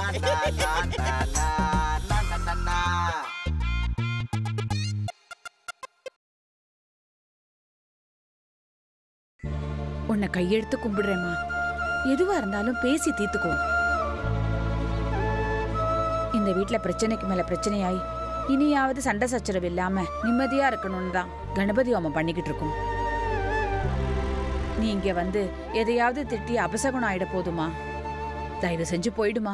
லா, லா, லா, லா, லா, லா, லா, லா. உன்னை கையெடுத்து கும்பிடுறேம்மா எதுவா இருந்தாலும் பேசி தீர்த்துக்கோ இந்த வீட்ல பிரச்சனைக்கு மேல பிரச்சனையாய் இனியாவது சண்டை சச்சரவு இல்லாம நிம்மதியா இருக்கணும்னு தான் கணபதி ஹோமம் பண்ணிக்கிட்டு இருக்கோம் நீ இங்க வந்து எதையாவது திட்டி அபசகுணம் ஆயிட போதுமா தயவு செஞ்சு போயிடுமா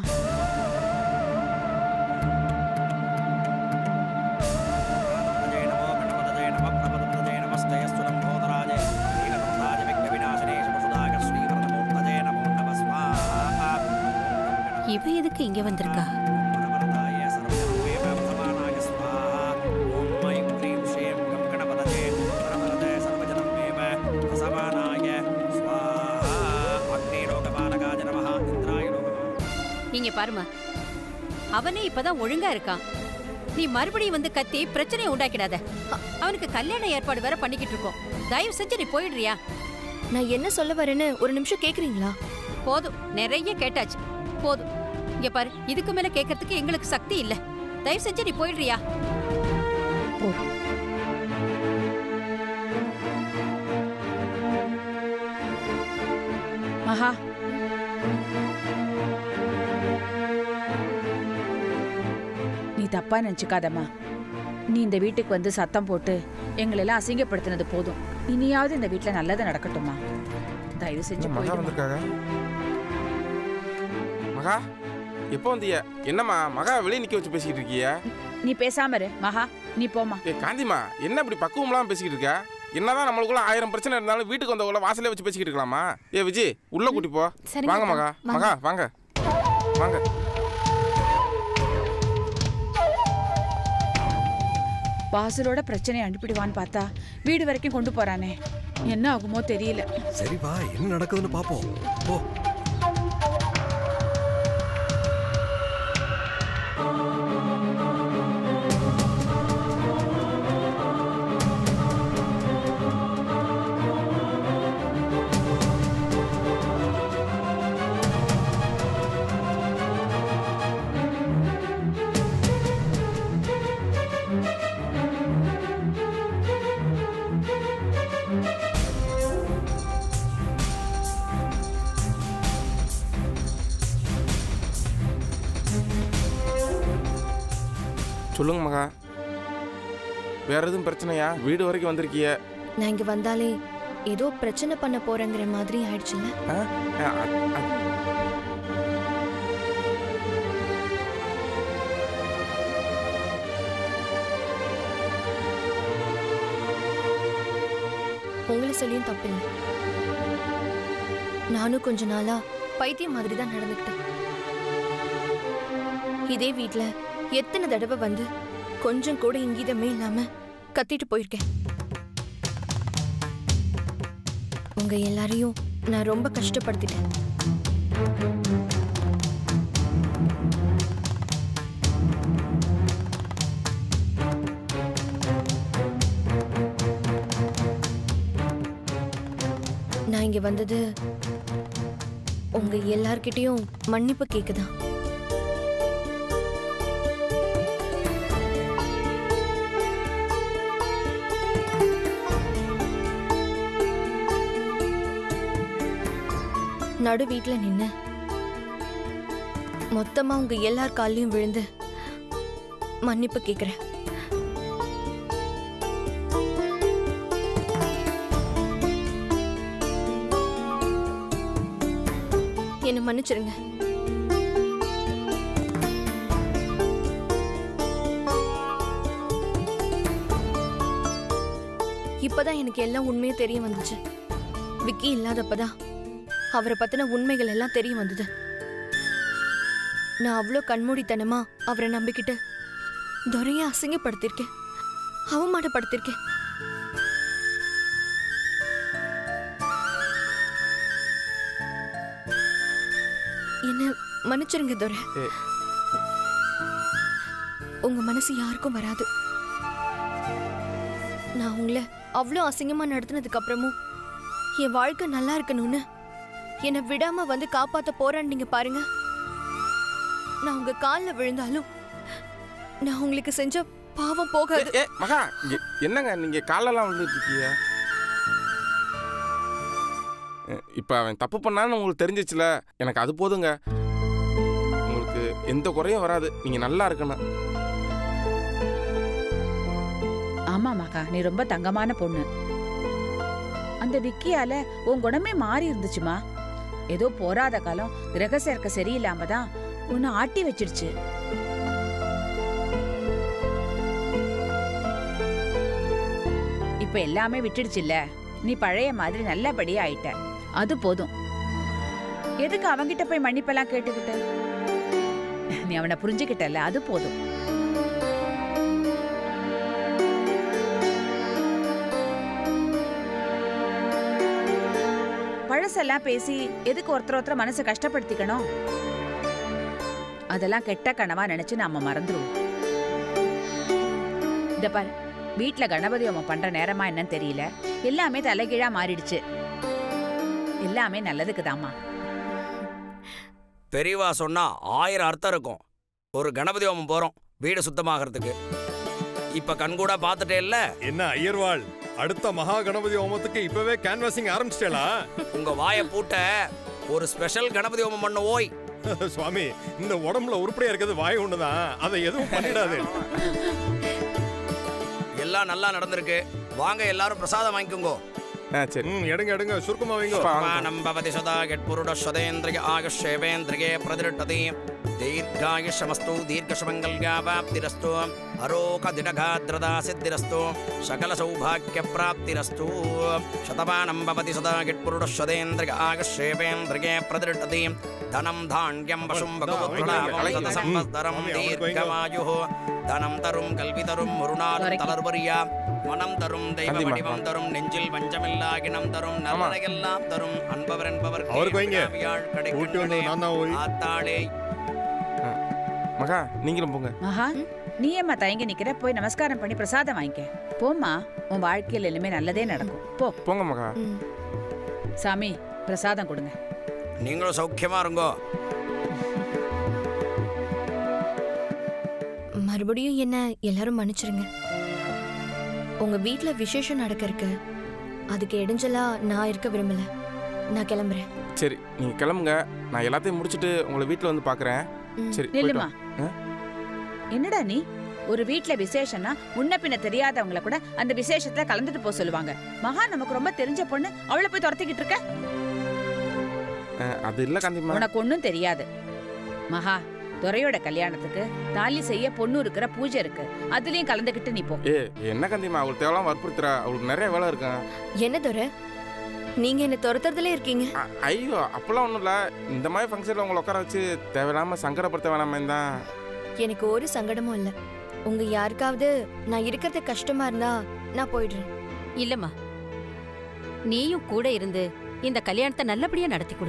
जय नमो गणपतये नमः प्रपदपतये नमस्ते सुरं भोदराजे नीलकण्ठाय विघ्नविनाशिने शिवसुधाकर श्रीवरदमूर्तये नमो नमः स्वाहा இவ எதுக்கு இங்க வந்திருக்கா वरवरदाय सर्वजनमेव वर्तमानाय स्वाहा ॐ ऐं ह्रीं श्रीं गं गणपतये वरवरदे सर्वजनमेव प्रसमानाय स्वाहा अग्निलोकपालकाय नमः इन्द्राय लोकपालकाय இங்க பாருமா அவனே இப்பதான் ஒழுங்கா இருக்கான் நீ மறுபடியும் வந்து கத்தி பிரச்சனையை உண்டாக்கிடாத அ- அவனுக்கு கல்யாண ஏற்பாடு வேற பண்ணிக்கிட்டு இருக்கோம் தயவு செஞ்சு நீ போயிடுறியா நான் என்ன சொல்ல வரேன்னு ஒரு நிமிஷம் கேக்குறீங்களா போதும் நிறைய கேட்டாச்சு போதும் இங்க பாரு இதுக்கு மேல கேட்கறதுக்கு எங்களுக்கு சக்தி இல்ல தயவு செஞ்சு நீ போயிடுறியா போ மகா நீ தப்பா நினைச்சுக்காதம்மா நீ இந்த வீட்டுக்கு வந்து சத்தம் போட்டு எங்களெல்லாம் அசிங்கப்படுத்தினது போதும் இனியாவது இந்த வீட்ல நல்லது நடக்கட்டுமா தயவு செஞ்சு மகா போயிடுமா. வந்திருக்காங்க மகா எப்போ வந்தீங்க என்னம்மா மகா வெளியே நிக்க வச்சு பேசிக்கிட்டு இருக்கிய நீ பேசாம இரு மகா நீ போமா ஏ காந்திமா என்ன இப்படி பக்குவம்லாம் பேசிக்கிட்டு இருக்க என்னதான் நம்மளுக்குள்ள ஆயிரம் பிரச்சனை இருந்தாலும் வீட்டுக்கு வந்தவங்கள வாசலே வச்சு பேசிக்கிட்டு இருக்கலாமா ஏ விஜய் உள்ள கூட்டி போ சரிங்க வாங்க அக்கா, மகா மகா வாங்க வாங்க வாசலோட பிரச்சனையை அனுப்பிடுவான்னு பார்த்தா வீடு வரைக்கும் கொண்டு போறானே என்ன ஆகுமோ தெரியல சரி வா என்ன நடக்குதுன்னு பாப்போம் போ சொல்லுங்க மகா வேற எதுவும் பிரச்சனையா வீடு வரைக்கும் வந்திருக்கிய நான் இங்க வந்தாலே ஏதோ பிரச்சனை பண்ண போறேங்கிற மாதிரி ஆயிடுச்சுல்ல ஆ? ஆ, அ- அ- உங்களை சொல்லியும் தப்பில்லை நானும் கொஞ்ச நாளா பைத்தியம் மாதிரி தான் நடந்துக்கிட்டேன் இதே வீட்ல எத்தனை தடவை வந்து கொஞ்சம் கூட இங்கீதமே இல்லாம கத்திட்டு போயிருக்கேன் உங்க எல்லாரையும் நான் ரொம்ப கஷ்டப்படுத்திட்டேன் நான் இங்க வந்தது உங்க எல்லார்கிட்டயும் மன்னிப்பு கேக்குதா நடு வீட்ல நின்னு மொத்தமா உங்க எல்லார் கால்லயும் விழுந்து மன்னிப்பு கேக்குறேன் என்னை மன்னிச்சிருங்க இப்பதான் எனக்கு எல்லாம் உண்மையும் தெரிய வந்துச்சு விக்கி இல்லாதப்பதான் அவரை பத்தின உண்மைகள் எல்லாம் தெரிய வந்தது நான் அவ்வளோ கண்மூடித்தனமா அவரை நம்பிக்கிட்டு துரைய அசிங்கப்படுத்திருக்கேன் அவமானப்படுத்திருக்கேன் என்ன மன்னிச்சிருங்க துரை ஏ. உங்க மனசு யாருக்கும் வராது நான் உங்களை அவ்வளோ அசிங்கமா நடத்தினதுக்கு அப்புறமும் என் வாழ்க்கை நல்லா இருக்கணும்னு என்னை விடாம வந்து காப்பாத்த போறான்னு நீங்க பாருங்க நான் உங்க கால்ல விழுந்தாலும் நான் உங்களுக்கு செஞ்ச பாவம் போகாது ஏ மகா இங்க என்னங்க நீங்க காலெல்லாம் வந்துட்டு இருக்கீங்க அஹ், இப்ப அவன் தப்பு பண்ணான்னு உங்களுக்கு தெரிஞ்சிச்சுல எனக்கு அது போதுங்க உங்களுக்கு எந்த குறையும் வராது நீங்க நல்லா இருக்கணும் ஆமா மகா நீ ரொம்ப தங்கமான பொண்ணு அந்த விக்கியால உன் குணமே மாறி இருந்துச்சுமா ஏதோ போராத காலம் கிரக சேர்க்க சரியில்லாம தான் உன்னை ஆட்டி வச்சிடுச்சு இப்ப எல்லாமே விட்டுடுச்சுல்ல நீ பழைய மாதிரி நல்லபடியா ஆயிட்ட அது போதும் எதுக்கு அவங்கிட்ட போய் மன்னிப்பெல்லாம் கேட்டுக்கிட்ட நீ அவனை புரிஞ்சுக்கிட்டல அது போதும் பழசெல்லாம் பேசி எதுக்கு ஒருத்தர் ஒருத்தர் மனசை கஷ்டப்படுத்திக்கணும் அதெல்லாம் கெட்ட கனவா நினைச்சு நாம மறந்துருவோம் இந்த பாரு வீட்ல கணபதி ஹோமம் பண்ற நேரமா என்னன்னு தெரியல எல்லாமே தலைகீழா மாறிடுச்சு எல்லாமே நல்லதுக்கு தாமா பெரியவா சொன்னா ஆயிரம் அர்த்தம் இருக்கும் ஒரு கணபதி ஹோமம் போறோம் வீடு சுத்தமாகறதுக்கு இப்ப கண்கூடா பார்த்துட்டே இல்ல என்ன ஐயர்வாள் அடுத்த மகா கணபதி ஹோமத்துக்கு இப்பவே கேன்வாசிங் ஆரம்பிச்சிட்டேளா உங்க வாயை பூட்ட ஒரு ஸ்பெஷல் கணபதி ஹோமம் பண்ண ஓய் சுவாமி இந்த உடம்புல உருப்படியா இருக்கிறது வாய் ஒண்ணுதான் அதை எதுவும் பண்ணிடாது எல்லாம் நல்லா நடந்திருக்கு வாங்க எல்லாரும் பிரசாதம் வாங்கிக்கோங்க ஆ சரி ம் எடுங்க எடுங்க சுருக்கமா வைங்க அப்பா, வாங்க. சமானம் பவதி சதா கெட்புருட சதேந்திரிய ஆயுஷேவேந்திரியே பிரதிருட்டதி தீர்காயுஷமஸ்து தீர்க்கசுமங்கல்யாவாப்திரஸ்து அரோக திடகாத்ரதா சித்திரஸ்து சகல சௌபாக்கிய பிராப்திரஸ்து சதமானம் பவதி சதா கெட்புருட சதேந்திரிய ஆயுஷேவேந்திரியே பிரதிருட்டதி தனம் தாண்யம் பசும் பகவத்பிரணாமம் அழைங்க. சதசம்பஸ்தரம் ம். தீர்க்கமாயுः தனம் தரும் கல்வி தரும் முருநாள் வரைக்கும். தளர்வரியா மனம் தரும் தெய்வ கண்டிப்பா. வடிவம் தரும் நெஞ்சில் வஞ்சமில்லா கிணம் தரும் நல்லதையெல்லாம் தரும் அன்பவர் என்பவர் அவருக்கு வைங்க. ஊட்டி வந்தது நான் தான் ஓய் ஆத்தாளே மகா நீங்களும் போங்க மகா நீ ஏம்மா தயங்கி நிக்கிற போய் நமஸ்காரம் பண்ணி பிரசாதம் வாங்கிக்க போம்மா உன் வாழ்க்கையில் இனிமே நல்லதே நடக்கும் போ போங்க மகா ம். சாமி பிரசாதம் கொடுங்க நீங்களும் சௌக்கியமா இருங்கோ மறுபடியும் என்ன எல்லாரும் மன்னிச்சிருங்க உங்க வீட்ல விசேஷம் நடக்க இருக்கு அதுக்கு இடைஞ்சலா நான் இருக்க விரும்பல நான் கிளம்புறேன் சரி நீங்க கிளம்புங்க நான் எல்லாத்தையும் முடிச்சிட்டு உங்களை வீட்டில் வந்து பார்க்குறேன் ம். சரி போயிட்டு நில்லுமா வா. ஆ? என்னடா நீ ஒரு வீட்ல விசேஷம்னா முன்ன பின்ன தெரியாதவங்கள கூட அந்த விசேஷத்துல கலந்துட்டு போக சொல்லுவாங்க மகா நமக்கு ரொம்ப தெரிஞ்ச பொண்ணு அவளை போய் துரத்திக்கிட்டு இருக்க ஆ, அது இல்லை காந்திமா உனக்கு ஒண்ணும் தெரியாது மகா துரையோட கல்யாணத்துக்கு தாலி செய்ய பொண்ணு இருக்கிற பூஜை இருக்கு அதுலயும் கலந்துக்கிட்டு நீ போ ஏ என்ன காந்திமா அவளுக்கு தேவலாம் வற்புறுத்துறா அவளுக்கு நிறைய வேலை இருக்கும் என்ன துரை நீங்க என்ன துரத்துறதுல இருக்கீங்க அ- ஐயோ அப்பெல்லாம் ஒன்றும் இல்லை இந்த மாதிரி ஃபங்க்ஷனில் உங்களை உட்கார வச்சு தேவையில்லாமல் சங்கடப்படுத்த வேணாமே தான் எனக்கு ஒரு சங்கடமும் இல்ல உங்க யாருக்காவது நான் இருக்கிறது கஷ்டமா இருந்தா நான் போயிடுறேன் இல்லம்மா நீயும் கூட இருந்து இந்த கல்யாணத்தை நல்லபடியா நடத்தி கொடு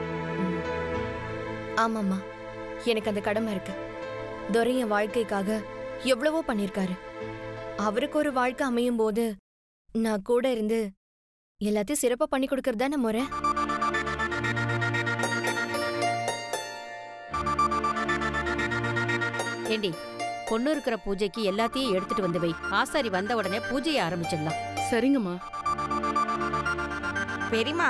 ஆமாம்மா எனக்கு அந்த கடமை இருக்கு துரை என் வாழ்க்கைக்காக எவ்வளவோ பண்ணியிருக்காரு அவருக்கு ஒரு வாழ்க்கை அமையும் போது நான் கூட இருந்து எல்லாத்தையும் சிறப்பா பண்ணி கொடுக்கறது தானே முறை ஏண்டி பொண்ணு இருக்கிற பூஜைக்கு எல்லாத்தையும் எடுத்துட்டு வந்து வை ஆசாரி வந்த உடனே பூஜையை ஆரம்பிச்சிடலாம் சரிங்கம்மா பெரியமா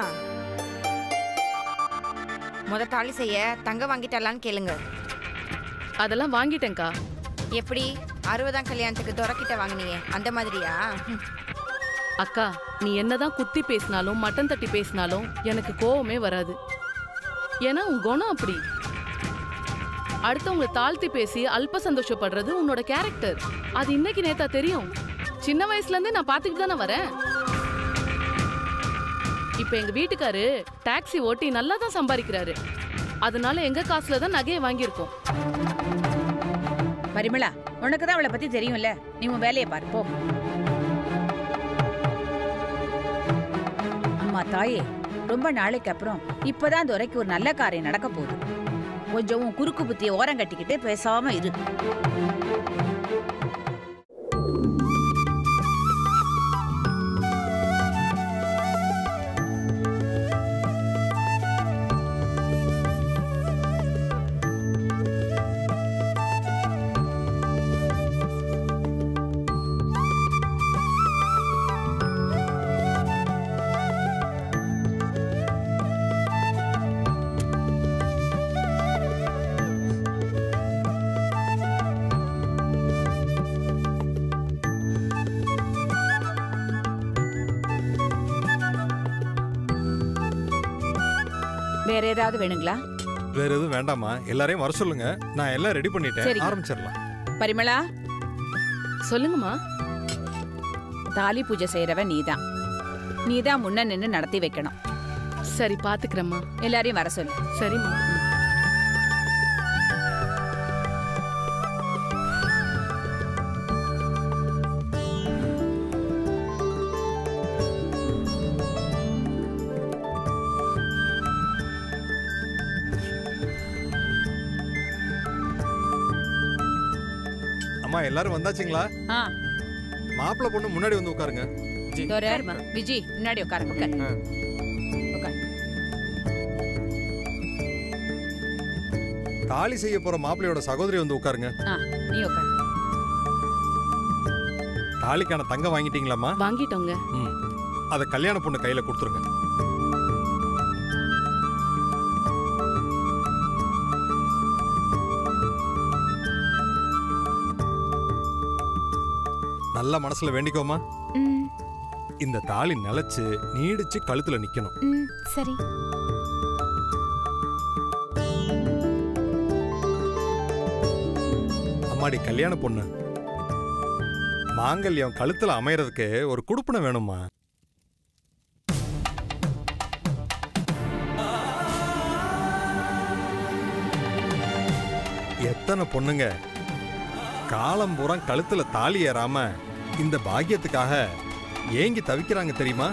முத தாலி செய்ய தங்க வாங்கிட்டலான்னு கேளுங்க அதெல்லாம் வாங்கிட்டேன்க்கா எப்படி அறுபதாம் கல்யாணத்துக்கு துறக்கிட்ட வாங்குனீங்க அந்த மாதிரியா அக்கா நீ என்னதான் குத்தி பேசினாலும் மட்டன் தட்டி பேசினாலும் எனக்கு கோவமே வராது ஏன்னா உன் குணம் அப்படி அடுத்தவங்களை தாழ்த்தி பேசி அல்ப சந்தோஷப்படுறது உன்னோட கேரக்டர் அது இன்னைக்கு நேத்தா தெரியும் சின்ன வயசுல இருந்தே நான் பாத்துக்கிட்டு தானே வரேன் இப்ப எங்க வீட்டுக்காரு டாக்ஸி ஓட்டி நல்லா தான் சம்பாதிக்கிறாரு அதனால எங்க காசுல தான் நகையை வாங்கியிருக்கோம் பரிமளா உனக்கு தான் அவளை பத்தி தெரியும்ல நீ உன் வேலையை பாரு போ அம்மா தாயே ரொம்ப நாளைக்கு அப்புறம் இப்பதான் துரைக்கு ஒரு நல்ல காரியம் நடக்க போகுது கொஞ்சம் உன் குறுக்கு புத்தியை ஓரம் கட்டிக்கிட்டு பேசாம இரு வேற ஏதாவது வேணுங்களா வேற எதுவும் வேண்டாமா எல்லாரையும் வர சொல்லுங்க நான் எல்லாம் ரெடி பண்ணிட்டேன் சரிங்க. ஆரம்பிச்சிடலாம் பரிமளா சொல்லுங்கம்மா தாலி பூஜை செய்யறவ நீதான் நீதான் முன்ன நின்னு நடத்தி வைக்கணும் சரி பாத்துக்கிறேம்மா எல்லாரையும் வர சொல்லு சரிம்மா அம்மா எல்லாரும் வந்தாச்சுங்களா ஆ மாப்பிள்ளை பொண்ணு முன்னாடி வந்து உட்காருங்க தோர உட்காருமா. விஜி முன்னாடி உட்காருங்க உட்காரு ஆ. உட்காரு தாலி செய்ய போற மாப்பிள்ளையோட சகோதரி வந்து உட்காருங்க ஆ நீ உட்காரு தாலிக்கான தங்கம் வாங்கிட்டீங்களாம்மா வாங்கிட்டோங்க ம் அதை கல்யாண பொண்ணு கையில கொடுத்துருங்க நல்ல மனசுல வேண்டிக்கோமா ம் இந்த தாலி நிலைச்சு நீடிச்சு கழுத்துல நிக்கணும் ம் சரி அம்மாடி கல்யாண பொண்ணு மாங்கல்யம் கழுத்துல அமையறதுக்கு ஒரு குடுப்பனை வேணுமா எத்தனை பொண்ணுங்க காலம் பூரா கழுத்துல தாலி ஏறாம இந்த பாக்கியத்துக்காக ஏங்கி தவிக்கிறாங்க தெரியுமா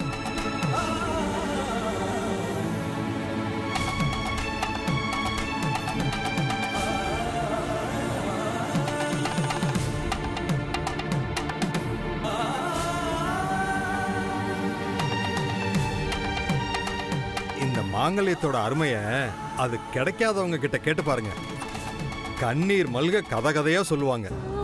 இந்த மாங்கல்யத்தோட அருமைய அது கிடைக்காதவங்க கிட்ட கேட்டு பாருங்க கண்ணீர் மல்க கதை கதையா சொல்லுவாங்க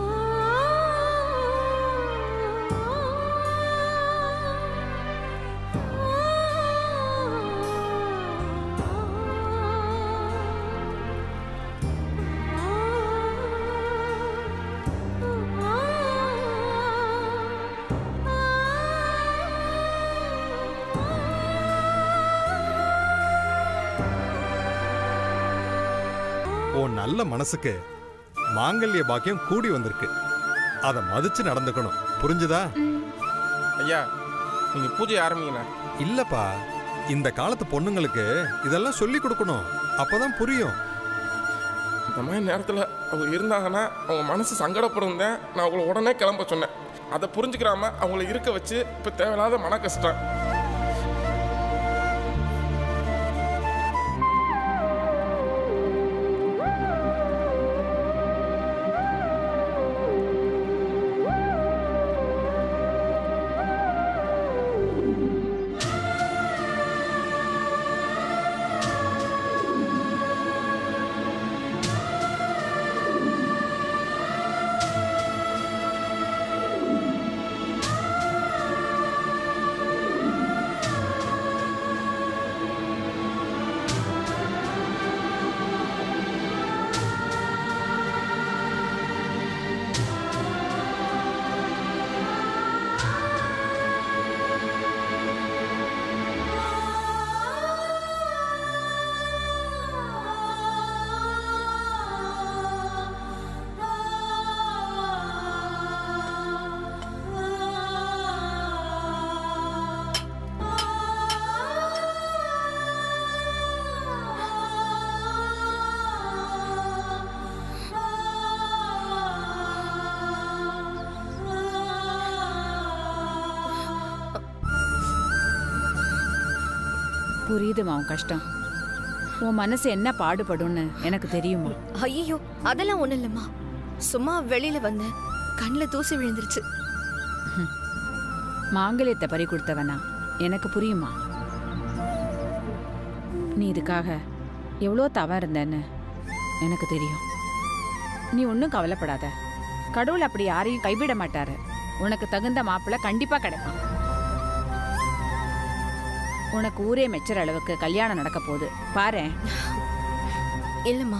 உன் நல்ல மனசுக்கு மாங்கல்ய பாக்கியம் கூடி வந்திருக்கு அதை மதிச்சு நடந்துக்கணும் புரிஞ்சுதா ஐயா நீங்க பூஜை ஆரம்பிங்கண்ணா இல்லப்பா இந்த காலத்து பொண்ணுங்களுக்கு இதெல்லாம் சொல்லி கொடுக்கணும் அப்பதான் புரியும் இந்த மாதிரி நேரத்தில் அவங்க இருந்தாங்கன்னா அவங்க மனசு சங்கடப்படும் தான் நான் அவங்கள உடனே கிளம்ப சொன்னேன் அதை புரிஞ்சுக்கிறாம அவங்கள இருக்க வச்சு இப்போ தேவையில்லாத மன கஷ்டம் புரியுதுமா உன் கஷ்டம் உன் மனசு என்ன பாடுபடும்னு எனக்கு தெரியுமா ஐயோ அதெல்லாம் ஒண்ணும் இல்லம்மா சும்மா வெளியில வந்தேன் கண்ணில் தூசி விழுந்துருச்சு மாங்கல்யத்தை பறி கொடுத்தவனா எனக்கு புரியுமா நீ இதுக்காக எவ்வளோ தவம் இருந்தேன்னு எனக்கு தெரியும் நீ ஒன்றும் கவலைப்படாத கடவுள் அப்படி யாரையும் கைவிட மாட்டாரு உனக்கு தகுந்த மாப்பிள்ளை கண்டிப்பா கிடைப்பான் உனக்கு ஊரே மெச்சுற அளவுக்கு கல்யாணம் நடக்க போகுது பாரேன் இல்லம்மா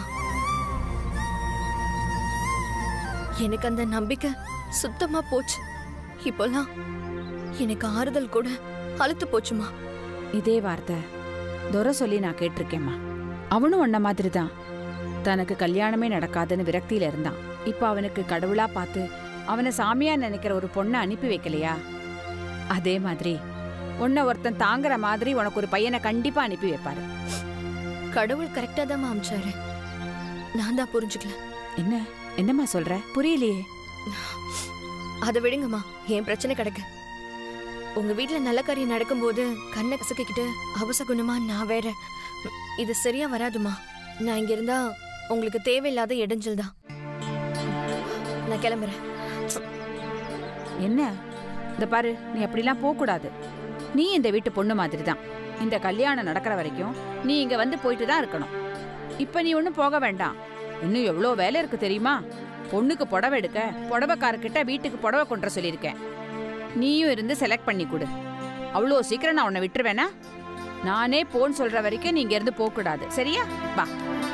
எனக்கு அந்த நம்பிக்கை சுத்தமா போச்சு இப்போலாம் எனக்கு ஆறுதல் கூட அழுத்து போச்சுமா இதே வார்த்தை துரை சொல்லி நான் கேட்டிருக்கேம்மா அவனும் உன்ன மாதிரி தான் தனக்கு கல்யாணமே நடக்காதுன்னு விரக்தியில இருந்தான் இப்ப அவனுக்கு கடவுளா பார்த்து அவனை சாமியா நினைக்கிற ஒரு பொண்ணை அனுப்பி வைக்கலையா அதே மாதிரி உன்னை ஒருத்தன் தாங்குற மாதிரி உனக்கு ஒரு பையனை கண்டிப்பா அனுப்பி வைப்பாரு கடவுள் கரெக்டா தான் அமிச்சாரு நான் தான் புரிஞ்சுக்கல என்ன என்னம்மா சொல்ற புரியலையே அதை விடுங்கம்மா என் பிரச்சனை கிடக்கு உங்க வீட்ல நல்ல காரியம் நடக்கும்போது கண்ணை கசக்கிக்கிட்டு அவசகுணமா நான் வேற இது சரியா வராதுமா நான் இங்க இருந்தா உங்களுக்கு தேவையில்லாத இடைஞ்சல் தான் நான் கிளம்புறேன் என்ன இந்த பாரு நீ அப்படிலாம் போக கூடாது நீ இந்த வீட்டு பொண்ணு மாதிரி தான் இந்த கல்யாணம் நடக்கிற வரைக்கும் நீ இங்க வந்து போயிட்டு தான் இருக்கணும் இப்ப நீ ஒன்றும் போக வேண்டாம் இன்னும் எவ்வளோ வேலை இருக்கு தெரியுமா பொண்ணுக்கு புடவை எடுக்க புடவைக்காரர்கிட்ட வீட்டுக்கு புடவை கொண்டு வர சொல்லியிருக்கேன் நீயும் இருந்து செலக்ட் பண்ணி கொடு அவ்வளோ சீக்கிரம் நான் உன்னை விட்டுருவேனா நானே போன்னு சொல்ற வரைக்கும் நீ இங்க இருந்து போக கூடாது சரியா வா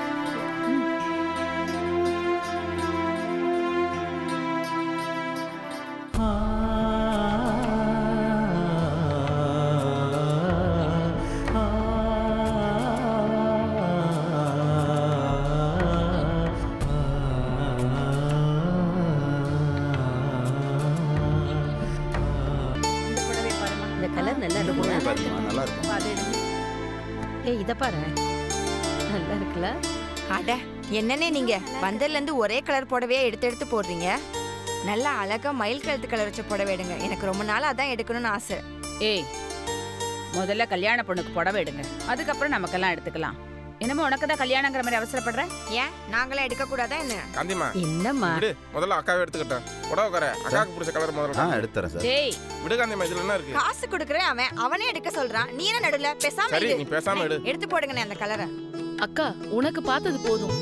இந்த கலர் நல்லா இருக்குல்ல நல்லா இருக்கும் ஏய் இத பாரு நல்லா இருக்குல்ல அட என்னன்னே நீங்க வந்ததுல இருந்து ஒரே கலர் புடவையே எடுத்து எடுத்து போடுறீங்க நல்லா அழகா மயில் கழுத்து கலர் வச்ச புடவை எடுங்க எனக்கு ரொம்ப நாள் அதான் எடுக்கணும்னு ஆசை ஏய் முதல்ல கல்யாண பொண்ணுக்கு புடவை எடுங்க அதுக்கப்புறம் நமக்கெல்லாம் எடுத்துக்கலாம் என்னமோ உனக்கு தான் கல்யாணங்கிற மாதிரி அவசரப்படுற ஏன் நாங்களாம் எடுக்க கூடாதா என்ன காந்திமா என்னம்மா விடு முதல்ல அக்காவே எடுத்துக்கிட்டேன் புடவைக்கார அக்காவுக்கு பிடிச்ச கலர் ஆ முதல்ல எடுத்துறேன் சார் டேய் விடு காந்திமா இதுல என்ன இருக்கு காசு கொடுக்குறேன் அவன் அவனே எடுக்க சொல்றான் நீ என்ன நடுல பேசாம சரி இரு. நீ பேசாம எடு எடுத்து போடுங்கண்ணே அந்த கலரை அக்கா உனக்கு பார்த்தது போதும்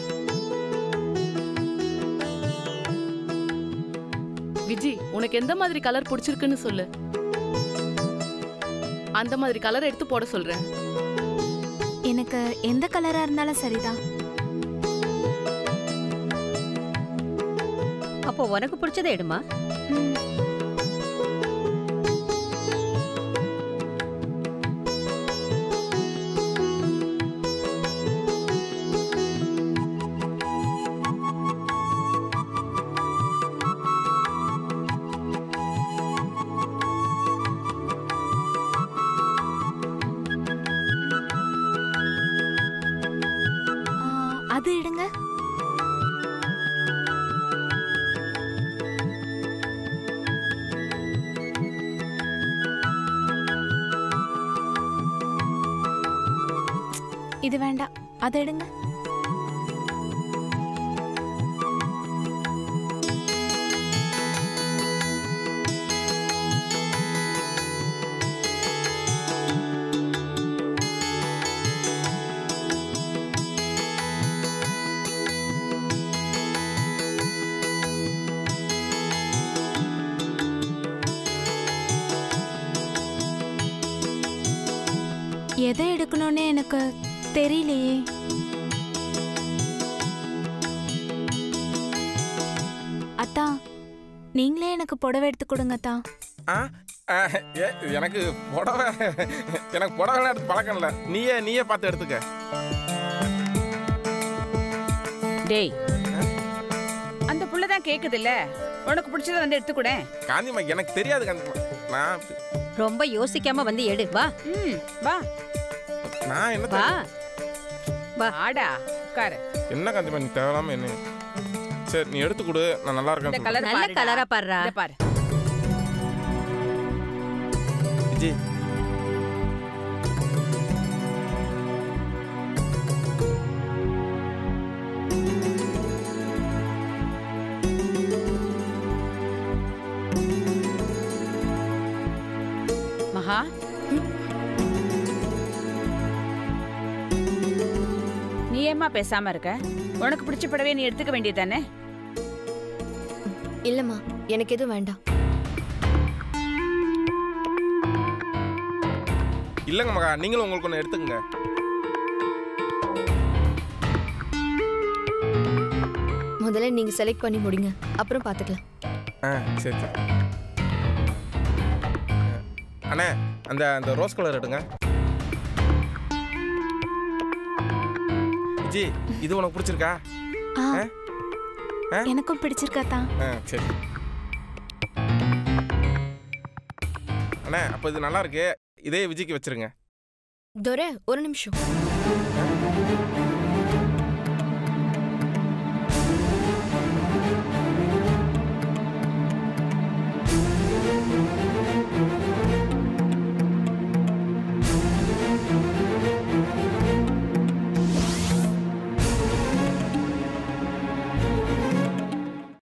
விஜி உனக்கு எந்த மாதிரி கலர் பிடிச்சிருக்குன்னு சொல்லு அந்த மாதிரி கலர் எடுத்து போட சொல்றேன் எனக்கு எந்த கலரா இருந்தாலும் சரிதான் அப்போ உனக்கு பிடிச்சதை எடுமா ஆ, அது எடுங்க இது வேண்டாம் அதை எடுங்க எதை எடுக்கணும்னு எனக்கு தெரியலையே அத்தா நீங்களே எனக்கு புடவை எடுத்து கொடுங்க அத்தா ஆ ஆ, ஏ, எனக்கு புடவை எனக்கு புடவைலாம் எடுத்து பழக்கம் இல்லை நீயே நீயே பார்த்து எடுத்துக்க டேய் அந்த புள்ள தான் கேக்குதுல்ல உனக்கு பிடிச்சத வந்து எடுத்துக்கூட காந்திமா எனக்கு தெரியாது காந்திமா நான் ரொம்ப யோசிக்காம வந்து எடு வா ம் வா நான் என்ன வா தெரியும்? ஆடா உட்காரு என்ன காந்திமா நீ தேவையில்லாம என்ன சரி நீ எடுத்து கொடு நான் நல்லா இந்த இருக்கேன் கலர் நல்ல கலரா பாருடா இத பாரு விஜய் மகா நீ ஏம்மா பேசாம இருக்க உனக்கு பிடிச்ச புடவையை நீ எடுத்துக்க வேண்டியதானே இல்லம்மா எனக்கு எதுவும் வேண்டாம் இல்லைங்க மகா நீங்களும் உங்களுக்கு ஒன்று எடுத்துக்கங்க முதல்ல நீங்க செலக்ட் பண்ணி முடிங்க அப்புறம் பாத்துக்கலாம் ஆ சரி சரி அண்ணே அந்த அந்த ரோஸ் கலர் எடுங்க விஜி இது உனக்கு பிடிச்சிருக்கா ஆ ஆ? ஆ? எனக்கும் பிடிச்சிருக்காத்தா ஆ சரி அண்ணே அப்போ இது நல்லா இருக்கு இதே விஜிக்கு வச்சிருங்க துரை ஒரு நிமிஷம்